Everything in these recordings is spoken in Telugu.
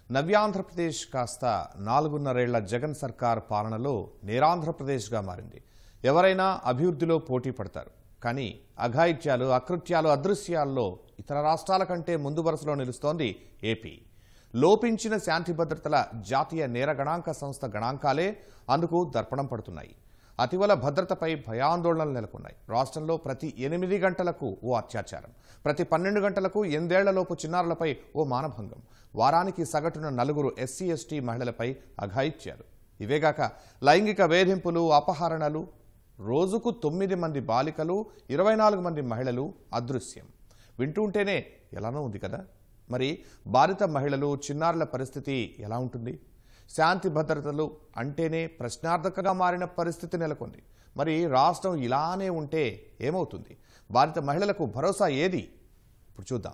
నవ్యాంధ్రప్రదేశ్ కాస్త నాలుగున్నరేళ్ల జగన్ సర్కార్ పాలనలో నేరాంధ్రప్రదేశ్గా మారింది ఎవరైనా అభివృద్ధిలో పోటీ పడతారు కానీ అఘాయిత్యాలు అకృత్యాలు అదృశ్యాల్లో ఇతర రాష్ట్రాల కంటే ముందు వరుసలో నిలుస్తోంది ఏపీ లోపించిన శాంతి భద్రతల జాతీయ నేర గణాంక సంస్థ గణాంకాలే అందుకు దర్పణం పడుతున్నాయి అతివల భద్రతపై భయాందోళనలు నెలకొన్నాయి రాష్ట్రంలో ప్రతి ఎనిమిది గంటలకు ఓ అత్యాచారం ప్రతి పన్నెండు గంటలకు ఎనిమిదేళ్లలోపు చిన్నారులపై ఓ మానభంగం వారానికి సగటున నలుగురు ఎస్సీ ఎస్టీ మహిళలపై అఘాయిత్యాలు ఇవేగాక లైంగిక వేధింపులు అపహరణలు రోజుకు తొమ్మిది మంది బాలికలు ఇరవై నాలుగు మంది మహిళలు అదృశ్యం వింటుంటేనే ఎలానో ఉంది కదా మరి బాధిత మహిళలు చిన్నారుల పరిస్థితి ఎలా ఉంటుంది శాంతి భద్రతలు అంటేనే ప్రశ్నార్థకంగా మారిన పరిస్థితి నెలకొంది మరి రాష్ట్రం ఇలానే ఉంటే ఏమవుతుంది బాధిత మహిళలకు భరోసా ఏది ఇప్పుడు చూద్దాం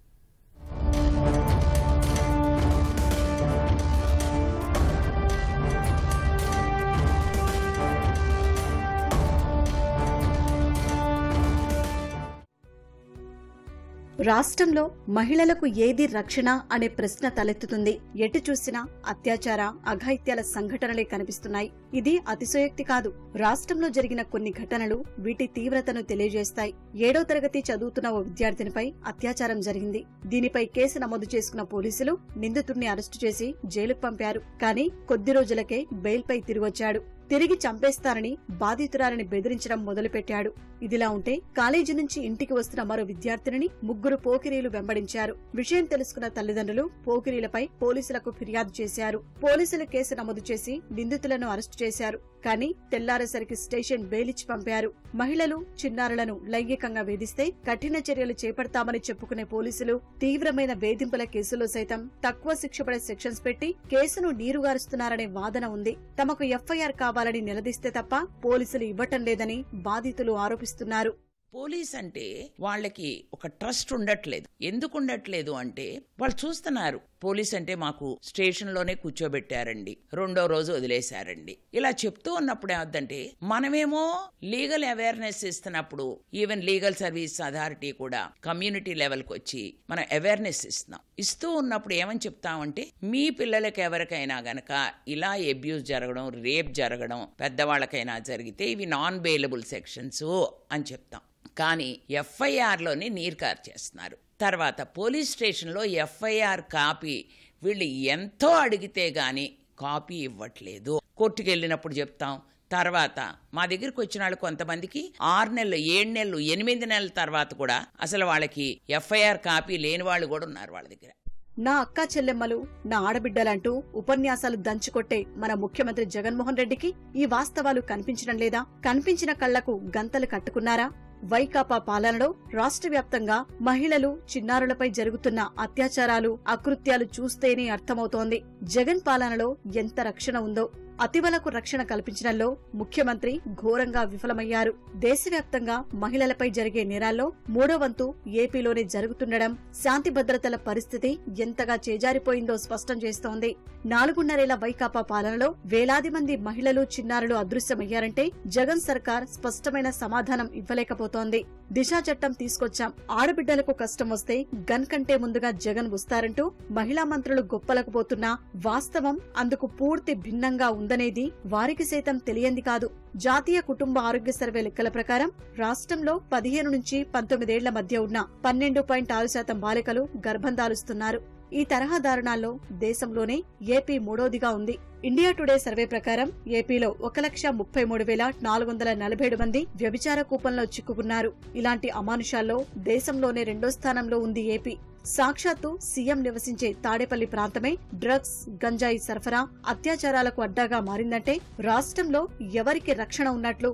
రాష్ట్రంలో మహిళలకు ఏది రక్షణ అనే ప్రశ్న తలెత్తుతుంది ఎటు చూసినా అత్యాచార అఘాయిత్యాల సంఘటనలే కనిపిస్తున్నాయి ఇది అతిశయోక్తి కాదు రాష్ట్రంలో జరిగిన కొన్ని ఘటనలు వీటి తీవ్రతను తెలియజేస్తాయి ఏడో తరగతి చదువుతున్న ఓ విద్యార్థినిపై అత్యాచారం జరిగింది దీనిపై కేసు నమోదు చేసుకున్న పోలీసులు నిందితుడిని అరెస్టు చేసి జైలుకు పంపారు కానీ కొద్ది రోజులకే బెయిల్పై తిరిగొచ్చాడు తిరిగి చంపేస్తారని బాధితురాలని బెదిరించడం మొదలుపెట్టాడు ఇదిలా ఉంటే కాలేజీ నుంచి ఇంటికి వస్తున్న మరో విద్యార్థినిని ముగ్గురు పోకిరీలు వెంబడించారు విషయం తెలుసుకున్న తల్లిదండ్రులు పోకిరీలపై పోలీసులకు ఫిర్యాదు చేశారు పోలీసులు కేసు నమోదు చేసి నిందితులను అరెస్టు చేశారు కానీ తెల్లారేసరికి స్టేషన్ బెయిలిచ్చి పంపారు మహిళలు చిన్నారులను లైంగికంగా వేధిస్తే కఠిన చర్యలు చేపడతామని చెప్పుకునే పోలీసులు తీవ్రమైన వేధింపుల కేసులో సైతం తక్కువ శిక్ష పడే సెక్షన్స్ పెట్టి కేసును నీరుగారుస్తున్నారనే వాదన ఉంది తమకు ఎఫ్ఐఆర్ కావాలని నిలదీస్తే తప్ప పోలీసులు ఇవ్వటం లేదని బాధితులు ఆరోపిస్తున్నారు పోలీస్ అంటే వాళ్ళకి ఒక ట్రస్ట్ ఉండట్లేదు ఎందుకు ఉండట్లేదు అంటే వాళ్ళు చూస్తున్నారు పోలీస్ అంటే మాకు స్టేషన్లోనే కూర్చోబెట్టారండి రెండో రోజు వదిలేశారండి ఇలా చెప్తూ ఉన్నప్పుడు ఏమవుతుందంటే మనమేమో లీగల్ అవేర్నెస్ ఇస్తున్నప్పుడు ఈవెన్ లీగల్ సర్వీస్ అథారిటీ కూడా కమ్యూనిటీ లెవెల్కి వచ్చి మనం అవేర్నెస్ ఇస్తున్నాం ఇస్తూ ఉన్నప్పుడు ఏమని చెప్తామంటే మీ పిల్లలకి ఎవరికైనా గనక ఇలా అబ్యూస్ జరగడం రేప్ జరగడం పెద్దవాళ్ళకైనా జరిగితే ఇవి నాన్ బెయిలబుల్ సెక్షన్స్ అని చెప్తాం కానీ ఎఫ్ఐఆర్లోని నీరు చేస్తున్నారు తర్వాత పోలీస్ స్టేషన్లో ఎఫ్ఐఆర్ కాపీ వీళ్ళు ఎంతో అడిగితే గాని కాపీ ఇవ్వట్లేదు కోర్టుకు వెళ్ళినప్పుడు చెప్తాం తర్వాత మా దగ్గరికి వచ్చిన వాళ్ళు కొంతమందికి ఆరు నెలలు ఏడు నెలలు ఎనిమిది నెలల తర్వాత కూడా అసలు వాళ్ళకి ఎఫ్ఐఆర్ కాపీ లేని వాళ్ళు కూడా ఉన్నారు వాళ్ళ దగ్గర నా అక్కా చెల్లెమ్మలు నా ఆడబిడ్డలంటూ ఉపన్యాసాలు దంచుకొట్టే మన ముఖ్యమంత్రి జగన్మోహన్ రెడ్డికి ఈ వాస్తవాలు కనిపించడం లేదా కనిపించిన కళ్లకు గంతలు కట్టుకున్నారా వైకాపా పాలనలో రాష్ట్ర వ్యాప్తంగా మహిళలు చిన్నారులపై జరుగుతున్న అత్యాచారాలు అకృత్యాలు చూస్తేనే అర్థమవుతోంది జగన్ పాలనలో ఎంత రక్షణ ఉందో అతివలకు రక్షణ కల్పించడంలో ముఖ్యమంత్రి ఘోరంగా విఫలమయ్యారు దేశవ్యాప్తంగా మహిళలపై జరిగే నేరాల్లో మూడో వంతు ఏపీలోనే జరుగుతుండడం శాంతి భద్రతల పరిస్థితి ఎంతగా చేజారిపోయిందో స్పష్టం చేస్తోంది నాలుగున్నరేళ్ల వైకాపా పాలనలో వేలాది మంది మహిళలు చిన్నారులు అదృశ్యమయ్యారంటే జగన్ సర్కార్ స్పష్టమైన సమాధానం ఇవ్వలేకపోతోంది దిశా చట్టం తీసుకొచ్చాం ఆడబిడ్డలకు కష్టం వస్తే గన్ కంటే ముందుగా జగన్ వస్తారంటూ మహిళా మంత్రులు గొప్పలకు పోతున్నా వాస్తవం అందుకు పూర్తి భిన్నంగా ఉందనేది వారికి సైతం తెలియంది కాదు జాతీయ కుటుంబ ఆరోగ్య సర్వే లెక్కల ప్రకారం రాష్ట్రంలో పదిహేను నుంచి పంతొమ్మిదేళ్ల మధ్య ఉన్న పన్నెండు పాయింట్ ఆరు శాతం బాలికలు గర్భం దాలుస్తున్నారు ఈ తరహా దారుణాల్లో దేశంలోనే ఏపీ మూడోదిగా ఉంది ఇండియా టుడే సర్వే ప్రకారం ఏపీలో ఒక లక్ష ముప్పై మూడు వేల నాలుగు వందల నలభై ఏడు మంది వ్యభిచార కూపంలో చిక్కుకున్నారు ఇలాంటి అమానుషాల్లో దేశంలోనే రెండో స్థానంలో ఉంది ఏపీ సాక్షాత్తు సీఎం నివసించే తాడేపల్లి ప్రాంతమే డ్రగ్స్ గంజాయి సరఫరా అత్యాచారాలకు అడ్డాగా మారిందంటే రాష్ట్రంలో ఎవరికి రక్షణ ఉన్నట్లు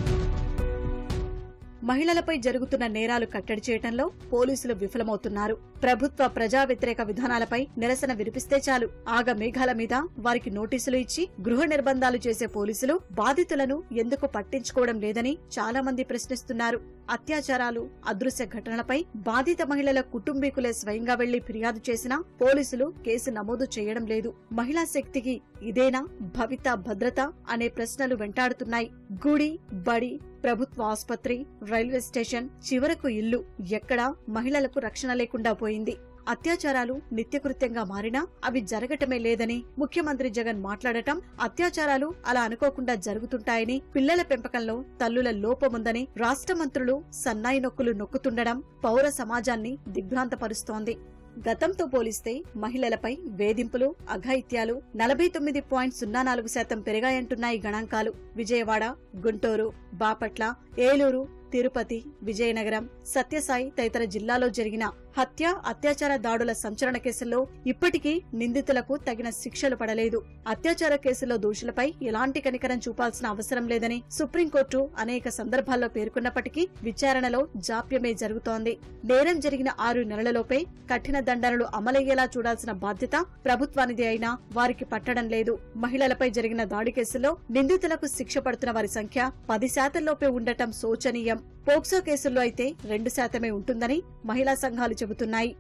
మహిళలపై జరుగుతున్న నేరాలు కట్టడి చేయటంలో పోలీసులు విఫలమవుతున్నారు ప్రభుత్వ ప్రజా వ్యతిరేక విధానాలపై నిరసన వినిపిస్తే చాలు ఆగ మేఘాల మీద వారికి నోటీసులు ఇచ్చి గృహ నిర్బంధాలు చేసే పోలీసులు బాధితులను ఎందుకు పట్టించుకోవడం లేదని చాలా మంది ప్రశ్నిస్తున్నారు అత్యాచారాలు అదృశ్య ఘటనలపై బాధిత మహిళల కుటుంబీకులే స్వయంగా వెళ్లి ఫిర్యాదు చేసినా పోలీసులు కేసు నమోదు చేయడం లేదు మహిళా శక్తికి ఇదేనా భవిత భద్రత అనే ప్రశ్నలు వెంటాడుతున్నాయి గుడి బడి ప్రభుత్వ ఆసుపత్రి రైల్వే స్టేషన్ చివరకు ఇల్లు ఎక్కడా మహిళలకు రక్షణ లేకుండా పోయింది అత్యాచారాలు నిత్యకృత్యంగా మారినా అవి జరగటమే లేదని ముఖ్యమంత్రి జగన్ మాట్లాడటం అత్యాచారాలు అలా అనుకోకుండా జరుగుతుంటాయని పిల్లల పెంపకంలో తల్లుల లోపముందని రాష్ట్ర మంత్రులు సన్నాయి నొక్కులు నొక్కుతుండడం పౌర సమాజాన్ని దిగ్భ్రాంతపరుస్తోంది గతంతో పోలిస్తే మహిళలపై వేధింపులు అఘాయిత్యాలు నలభై తొమ్మిది పాయింట్ సున్నా నాలుగు శాతం పెరిగాయంటున్నాయి గణాంకాలు విజయవాడ గుంటూరు బాపట్ల ఏలూరు తిరుపతి విజయనగరం సత్యసాయి తదితర జిల్లాలో జరిగిన హత్య అత్యాచార దాడుల సంచలన కేసుల్లో ఇప్పటికీ నిందితులకు తగిన శిక్షలు పడలేదు అత్యాచార కేసులో దోషులపై ఎలాంటి కనికరం చూపాల్సిన అవసరం లేదని సుప్రీంకోర్టు అనేక సందర్భాల్లో పేర్కొన్నప్పటికీ విచారణలో జాప్యమే జరుగుతోంది నేరం జరిగిన ఆరు నెలలలోపే కఠిన దండనలు అమలయ్యేలా చూడాల్సిన బాధ్యత ప్రభుత్వానిది అయినా వారికి పట్టడం లేదు మహిళలపై జరిగిన దాడి కేసుల్లో నిందితులకు శిక్ష పడుతున్న వారి సంఖ్య పది శాతంలోపే ఉండటం శోచనీయం పోక్సో కేసుల్లో అయితే రెండు శాతమే ఉంటుందని మహిళా సంఘాలు చెబుతున్నాయి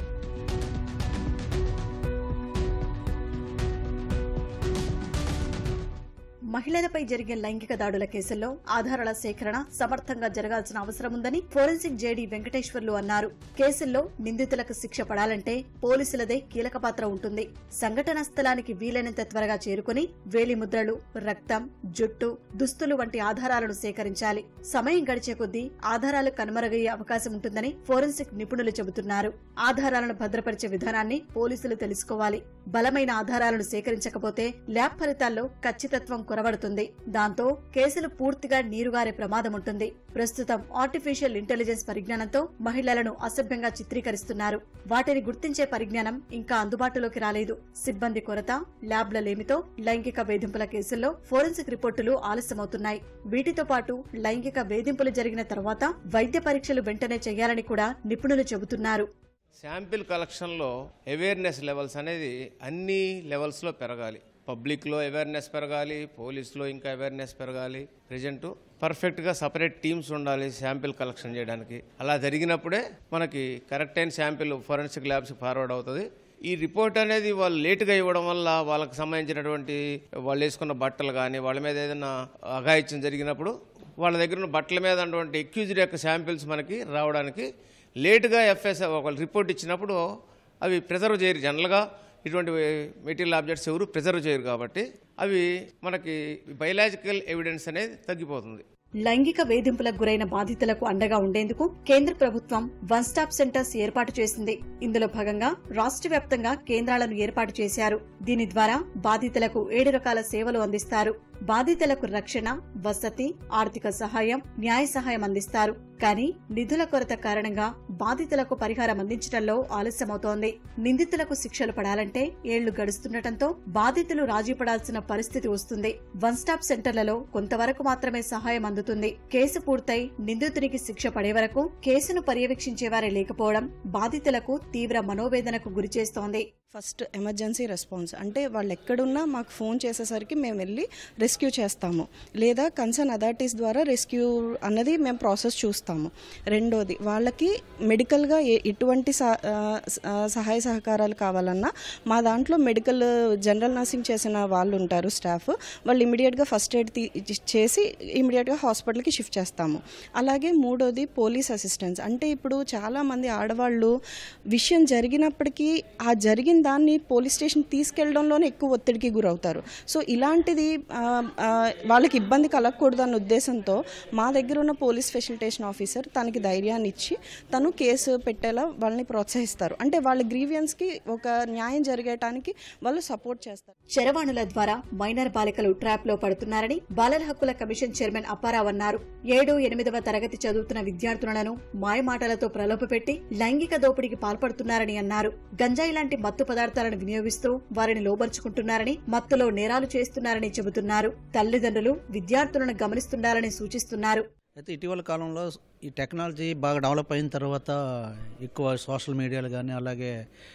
మహిళలపై జరిగే లైంగిక దాడుల కేసుల్లో ఆధారాల సేకరణ సమర్థంగా జరగాల్సిన అవసరం ఉందని ఫోరెన్సిక్ జేడీ వెంకటేశ్వర్లు అన్నారు కేసుల్లో నిందితులకు శిక్ష పడాలంటే పోలీసులదే కీలక పాత్ర ఉంటుంది సంఘటనా స్థలానికి వీలైనంత త్వరగా చేరుకుని వేలిముద్రలు రక్తం జుట్టు దుస్తులు వంటి ఆధారాలను సేకరించాలి సమయం గడిచే కొద్దీ ఆధారాలు కనుమరుగయ్యే అవకాశం ఉంటుందని ఫోరెన్సిక్ నిపుణులు చెబుతున్నారు ఆధారాలను భద్రపరిచే విధానాన్ని పోలీసులు తెలుసుకోవాలి బలమైన ఆధారాలను సేకరించకపోతే ల్యాబ్ ఫలితాల్లో ఖచ్చితత్వం కొరబడుతుంది దాంతో కేసులు పూర్తిగా నీరుగారే ప్రమాదం ఉంటుంది ప్రస్తుతం ఆర్టిఫిషియల్ ఇంటెలిజెన్స్ పరిజ్ఞానంతో మహిళలను అసభ్యంగా చిత్రీకరిస్తున్నారు వాటిని గుర్తించే పరిజ్ఞానం ఇంకా అందుబాటులోకి రాలేదు సిబ్బంది కొరత ల్యాబ్ల లేమితో లైంగిక వేధింపుల కేసుల్లో ఫోరెన్సిక్ రిపోర్టులు ఆలస్యమవుతున్నాయి వీటితో పాటు లైంగిక వేధింపులు జరిగిన తర్వాత వైద్య పరీక్షలు వెంటనే చేయాలని కూడా నిపుణులు చెబుతున్నారు శాంపిల్ కలెక్షన్లో అవేర్నెస్ లెవెల్స్ అనేది అన్ని లెవెల్స్లో పెరగాలి పబ్లిక్లో అవేర్నెస్ పెరగాలి పోలీస్లో ఇంకా అవేర్నెస్ పెరగాలి ప్రజెంట్ పర్ఫెక్ట్గా సపరేట్ టీమ్స్ ఉండాలి శాంపిల్ కలెక్షన్ చేయడానికి అలా జరిగినప్పుడే మనకి కరెక్ట్ అయిన శాంపిల్ ఫోరెన్సిక్ ల్యాబ్స్ ఫార్వర్డ్ అవుతుంది ఈ రిపోర్ట్ అనేది వాళ్ళు లేటుగా ఇవ్వడం వల్ల వాళ్ళకి సంబంధించినటువంటి వాళ్ళు వేసుకున్న బట్టలు కానీ వాళ్ళ మీద ఏదైనా అఘాయిత్యం జరిగినప్పుడు వాళ్ళ దగ్గర ఉన్న బట్టల మీద ఉన్నటువంటి ఎక్యూజ్డ్ యొక్క శాంపిల్స్ మనకి రావడానికి లేటుగా ఎఫ్ఎస్ ఒక రిపోర్ట్ ఇచ్చినప్పుడు అవి ప్రిజర్వ్ చేయరు జనరల్గా ఇటువంటి మెటీరియల్ ఆబ్జెక్ట్స్ ఎవరు ప్రిజర్వ్ చేయరు కాబట్టి అవి మనకి బయలాజికల్ ఎవిడెన్స్ అనేది తగ్గిపోతుంది లైంగిక వేధింపులకు గురైన బాధితులకు అండగా ఉండేందుకు కేంద్ర ప్రభుత్వం వన్ స్టాప్ సెంటర్స్ ఏర్పాటు చేసింది ఇందులో భాగంగా రాష్ట్ర వ్యాప్తంగా కేంద్రాలను ఏర్పాటు చేశారు దీని ద్వారా బాధితులకు ఏడు రకాల సేవలు అందిస్తారు బాధితులకు రక్షణ వసతి ఆర్థిక సహాయం న్యాయ సహాయం అందిస్తారు కానీ నిధుల కొరత కారణంగా బాధితులకు పరిహారం అందించడంలో ఆలస్యమవుతోంది నిందితులకు శిక్షలు పడాలంటే ఏళ్లు గడుస్తుండటంతో బాధితులు రాజీ పడాల్సిన పరిస్థితి వస్తుంది వన్ స్టాప్ సెంటర్లలో కొంతవరకు మాత్రమే సహాయం అందుతుంది కేసు పూర్తయి నిందితునికి శిక్ష పడే వరకు కేసును పర్యవేక్షించేవారే లేకపోవడం బాధితులకు తీవ్ర మనోవేదనకు గురిచేస్తోంది ఫస్ట్ ఎమర్జెన్సీ రెస్పాన్స్ అంటే వాళ్ళు ఎక్కడున్నా మాకు ఫోన్ చేసేసరికి మేము వెళ్ళి రెస్క్యూ చేస్తాము లేదా కన్సర్న్ అథారిటీస్ ద్వారా రెస్క్యూ అన్నది మేము ప్రాసెస్ చూస్తాము రెండోది వాళ్ళకి మెడికల్గా ఏ ఎటువంటి సహ- ఆ, సహాయ సహకారాలు కావాలన్నా మా దాంట్లో మెడికల్ జనరల్ నర్సింగ్ చేసిన వాళ్ళు ఉంటారు స్టాఫ్ వాళ్ళు ఇమీడియట్గా ఫస్ట్ ఎయిడ్ చేసి ఇమీడియట్గా హాస్పిటల్కి షిఫ్ట్ చేస్తాము అలాగే మూడోది పోలీస్ అసిస్టెన్స్ అంటే ఇప్పుడు చాలామంది ఆడవాళ్ళు విషయం జరిగినప్పటికీ ఆ జరిగిన దాన్ని పోలీస్ స్టేషన్ తీసుకెళ్లడంలోనే ఎక్కువ ఒత్తిడికి గురవుతారు సో ఇలాంటిది ఆ, ఆ, వాళ్ళకి ఇబ్బంది కలగకూడదు అన్న ఉద్దేశంతో మా దగ్గర ఉన్న పోలీస్ ఫెసిలిటేషన్ ఆఫీసర్ తనకి ధైర్యాన్ని ఇచ్చి తను కేసు పెట్టేలా వాళ్ళని ప్రోత్సహిస్తారు అంటే వాళ్ళ గ్రీవియన్స్కి ఒక న్యాయం జరిగేటానికి వాళ్ళు సపోర్ట్ చేస్తారు చరవాణుల ద్వారా మైనర్ బాలికలు ట్రాప్ లో పడుతున్నారని బాలల హక్కుల కమిషన్ చైర్మన్ అప్పారావు అన్నారు ఏడు ఎనిమిదవ తరగతి చదువుతున్న విద్యార్థులను మాయమాటలతో ప్రలోభపెట్టి లైంగిక దోపిడీకి పాల్పడుతున్నారని అన్నారు గంజాయి లాంటి మత్తు పదార్థాలను వినియోగిస్తూ వారిని లోబర్చుకుంటున్నారని మత్తులో నేరాలు చేస్తున్నారని చెబుతున్నారు తల్లిదండ్రులు విద్యార్థులను గమనిస్తుండాలని సూచిస్తున్నారు అయితే ఇటీవల కాలంలో ఈ టెక్నాలజీ బాగా డెవలప్ అయిన తర్వాత ఎక్కువ సోషల్ మీడియాలు కానీ అలాగే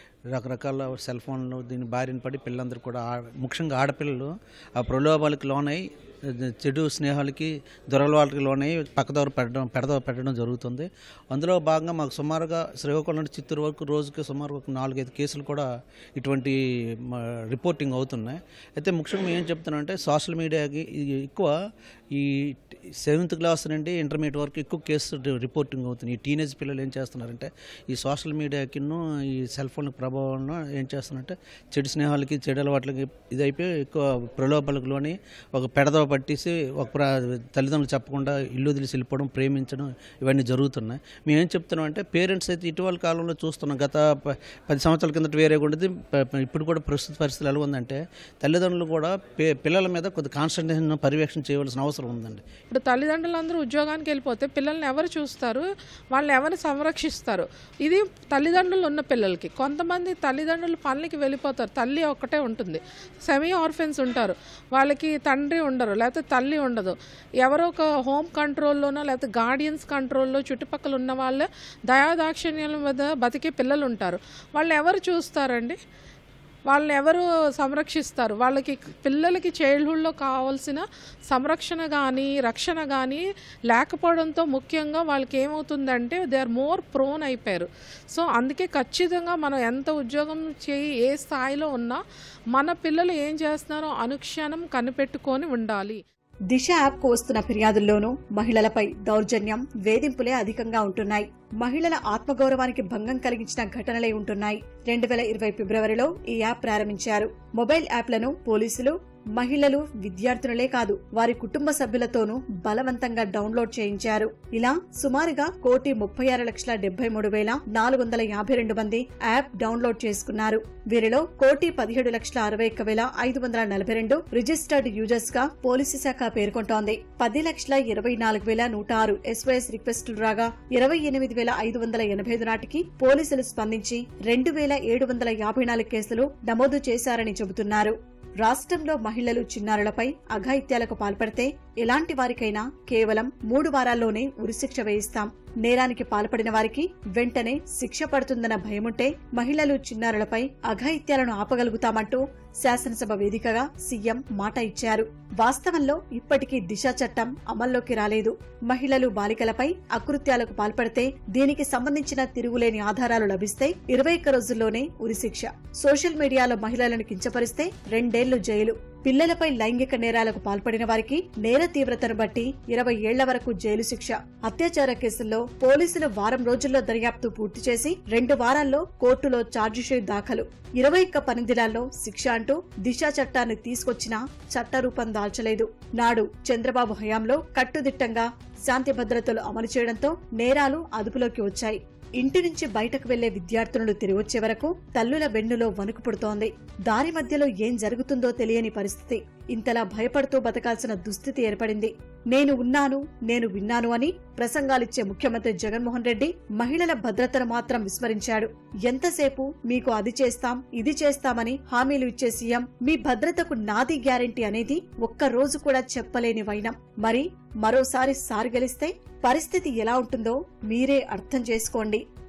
రకరకాల సెల్ ఫోన్లు దీని బారిన పడి పిల్లలందరూ కూడా ఆ- ముఖ్యంగా ఆడపిల్లలు ఆ ప్రలోభాలకు లోనై చెడు స్నేహాలకి దురలవాళ్ళకి లోనై పక్కదోర పెట్టడం పెడదవ పెట్టడం జరుగుతుంది అందులో భాగంగా మాకు సుమారుగా శ్రీకాకుళం నుండి చిత్తూరు వరకు రోజుకి సుమారు ఒక నాలుగైదు కేసులు కూడా ఇటువంటి మ- రిపోర్టింగ్ అవుతున్నాయి అయితే ముఖ్యంగా ఏం చెప్తున్నానంటే సోషల్ మీడియాకి ఇది ఎక్కువ ఈ సెవెంత్ క్లాస్ నుండి ఇంటర్మీడియట్ వరకు ఎక్కువ కేసు రిపోర్టింగ్ అవుతుంది ఈ టీనేజ్ పిల్లలు ఏం చేస్తున్నారంటే ఈ సోషల్ మీడియాకిను ఈ సెల్ ఫోన్ ప్రభావం ఏం చేస్తున్నారంటే చెడు స్నేహాలకి చెడు అలవాట్లకి ఇది అయిపోయి ఎక్కువ ప్రలోభాలకు లోని ఒక పెడదవ పట్టేసి ఒక ప్ర- తల్లిదండ్రులు చెప్పకుండా ఇల్లు వదిలేసి వెళ్ళిపోవడం ప్రేమించడం ఇవన్నీ జరుగుతున్నాయి మేము ఏం చెప్తున్నాం అంటే పేరెంట్స్ అయితే ఇటీవల కాలంలో చూస్తున్నాం గత ప- పది సంవత్సరాల కిందట వేరేగా ఉండేది ప- ప- ఇప్పుడు కూడా ప్రస్తుత పరిస్థితులు ఎలా ఉందంటే తల్లిదండ్రులు కూడా పే- పిల్లల మీద కొద్ది కాన్సన్ట్రేషన్ పర్యవేక్షణ చేయవలసిన అవసరం ఉందండి ఇప్పుడు తల్లిదండ్రులందరూ ఉద్యోగానికి వెళ్ళిపోతే పిల్లల్ని ఎవరు చూస్తారు వాళ్ళని ఎవరు సంరక్షిస్తారు ఇది తల్లిదండ్రులు ఉన్న పిల్లలకి కొంతమంది తల్లిదండ్రులు పనులకి వెళ్ళిపోతారు తల్లి ఒక్కటే ఉంటుంది సెమీ ఆర్ఫెన్స్ ఉంటారు వాళ్ళకి తండ్రి ఉండరు లేకపోతే తల్లి ఉండదు ఎవరో ఒక హోమ్ కంట్రోల్లోనో లేకపోతే గార్డియన్స్ కంట్రోల్లో చుట్టుపక్కల ఉన్న వాళ్ళే దయాదాక్షిణ్యాల మీద బతికే పిల్లలు ఉంటారు వాళ్ళు ఎవరు చూస్తారండి వాళ్ళని ఎవరు సంరక్షిస్తారు వాళ్ళకి పిల్లలకి చైల్డ్హుడ్లో కావాల్సిన సంరక్షణ కానీ రక్షణ కానీ లేకపోవడంతో ముఖ్యంగా వాళ్ళకి ఏమవుతుందంటే దే ఆర్ మోర్ ప్రోన్ అయిపోయారు సో అందుకే ఖచ్చితంగా మనం ఎంత ఉద్యోగం చేయి ఏ స్థాయిలో ఉన్నా మన పిల్లలు ఏం చేస్తున్నారో అనుక్షణం కనిపెట్టుకొని ఉండాలి దిశ యాప్కు వస్తున్న ఫిర్యాదుల్లోనూ మహిళలపై దౌర్జన్యం వేధింపులే అధికంగా ఉంటున్నాయి మహిళల ఆత్మగౌరవానికి భంగం కలిగించిన ఘటనలే ఉంటున్నాయి రెండు వేల ఇరవై ఫిబ్రవరిలో ఈ యాప్ ప్రారంభించారు మొబైల్ యాప్లను పోలీసులు మహిళలు విద్యార్థులే కాదు వారి కుటుంబ సభ్యులతోనూ బలవంతంగా డౌన్లోడ్ చేయించారు ఇలా సుమారుగా కోటి ముప్పై ఆరు లక్షల డెబ్బై మూడు వేల నాలుగు వందల యాభై రెండు మంది యాప్ డౌన్లోడ్ చేసుకున్నారు వీరిలో కోటి పదిహేడు లక్షల అరవై ఒక్క వేల ఐదు వందల నలభై రెండు రిజిస్టర్డ్ యూజర్స్ గా పోలీసు శాఖ పేర్కొంటోంది పది లక్షల ఇరవై నాలుగు వేల నూట ఆరు ఎస్ఓఎస్ రిక్వెస్టులు రాగా ఇరవై ఎనిమిది వేల ఐదు వందల ఎనభై ఐదు నాటికి పోలీసులు స్పందించి రెండు వేల ఏడు వందల యాభై నాలుగు కేసులు నమోదు చేశారని చెబుతున్నారు రాష్ట్రంలో మహిళలు చిన్నారులపై అఘాయిత్యాలకు పాల్పడితే ఎలాంటి వారికైనా కేవలం మూడు వారాల్లోనే ఉరిశిక్ష వేయిస్తాం నేరానికి పాల్పడిన వారికి వెంటనే శిక్ష పడుతుందన్న భయముంటే మహిళలు చిన్నారులపై అఘాయిత్యాలను ఆపగలుగుతామంటూ శాసనసభ వేదికగా సీఎం మాట ఇచ్చారు వాస్తవంలో ఇప్పటికీ దిశ చట్టం అమల్లోకి రాలేదు మహిళలు బాలికలపై అకృత్యాలకు పాల్పడితే దీనికి సంబంధించిన తిరుగులేని ఆధారాలు లభిస్తే ఇరవై ఒక్క రోజుల్లోనే ఉరిశిక్ష సోషల్ మీడియాలో మహిళలను కించపరిస్తే రెండేళ్లు జైలు పిల్లలపై లైంగిక నేరాలకు పాల్పడిన వారికి నేర తీవ్రతను బట్టి ఇరవై ఏళ్ల వరకు జైలు శిక్ష అత్యాచార కేసుల్లో పోలీసులు వారం రోజుల్లో దర్యాప్తు పూర్తి చేసి రెండు వారాల్లో కోర్టులో ఛార్జిషీట్ దాఖలు ఇరవై ఒక్క పని దినాల్లో శిక్ష అంటూ దిశా చట్టాన్ని తీసుకొచ్చినా చట్టరూపం దాల్చలేదు నాడు చంద్రబాబు హయాంలో కట్టుదిట్టంగా శాంతి భద్రతలు అమలు చేయడంతో నేరాలు అదుపులోకి వచ్చాయి ఇంటి నుంచి బయటకు వెళ్లే విద్యార్థులను తిరిగొచ్చే వరకు తల్లుల వెన్నులో వణుకు పుడుతోంది దారి మధ్యలో ఏం జరుగుతుందో తెలియని పరిస్థితి ఇంతలా భయపడుతూ బతకాల్సిన దుస్థితి ఏర్పడింది నేను ఉన్నాను నేను విన్నాను అని ప్రసంగాలిచ్చే ముఖ్యమంత్రి జగన్మోహన్ రెడ్డి మహిళల భద్రతను మాత్రం విస్మరించాడు ఎంతసేపు మీకు అది చేస్తాం ఇది చేస్తామని హామీలు ఇచ్చే సీఎం మీ భద్రతకు నాది గ్యారెంటీ అనేది ఒక్క రోజు కూడా చెప్పలేని వైనం మరి మరోసారి సారి గెలిస్తే పరిస్థితి ఎలా ఉంటుందో మీరే అర్థం చేసుకోండి